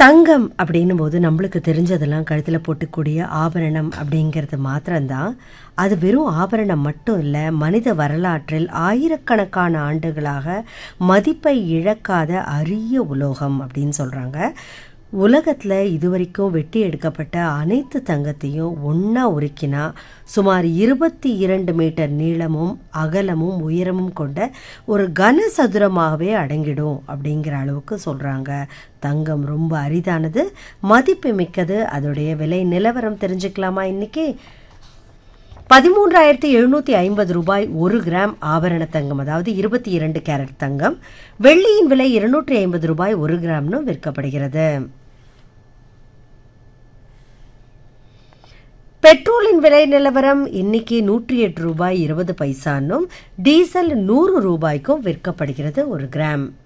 தங்கம் அப்படின்னும் போது நம்மளுக்கு தெரிஞ்சதெல்லாம் கழுத்தில் போட்டுக்கூடிய ஆபரணம் அப்படிங்கிறது மாத்திரம்தான் அது வெறும் ஆபரணம் மட்டும் இல்லை மனித வரலாற்றில் ஆயிரக்கணக்கான ஆண்டுகளாக மதிப்பை இழக்காத அரிய உலோகம் அப்படின்னு சொல்கிறாங்க உலகத்தில் இதுவரைக்கும் வெட்டி எடுக்கப்பட்ட அனைத்து தங்கத்தையும் ஒன்றா உருக்கினா சுமார் இருபத்தி இரண்டு மீட்டர் நீளமும் அகலமும் உயரமும் கொண்ட ஒரு கனசதுரமாகவே அடங்கிடும் அப்படிங்கிற அளவுக்கு சொல்கிறாங்க தங்கம் ரொம்ப அரிதானது மதிப்பு மிக்கது அதோடைய விலை நிலவரம் தெரிஞ்சுக்கலாமா இன்னைக்கு பதிமூன்றாயிரத்தி எழுநூற்றி ஐம்பது ரூபாய் ஒரு கிராம் ஆபரண தங்கம் அதாவது இருபத்தி இரண்டு கேரட் தங்கம் வெள்ளியின் விலை இருநூற்றி ஐம்பது ரூபாய் ஒரு கிராம்னு விற்கப்படுகிறது பெட்ரோலின் விலை நிலவரம் இன்னைக்கு நூற்றி எட்டு ரூபாய் இருபது பைசான்னும் டீசல் நூறு ரூபாய்க்கும் விற்கப்படுகிறது ஒரு கிராம்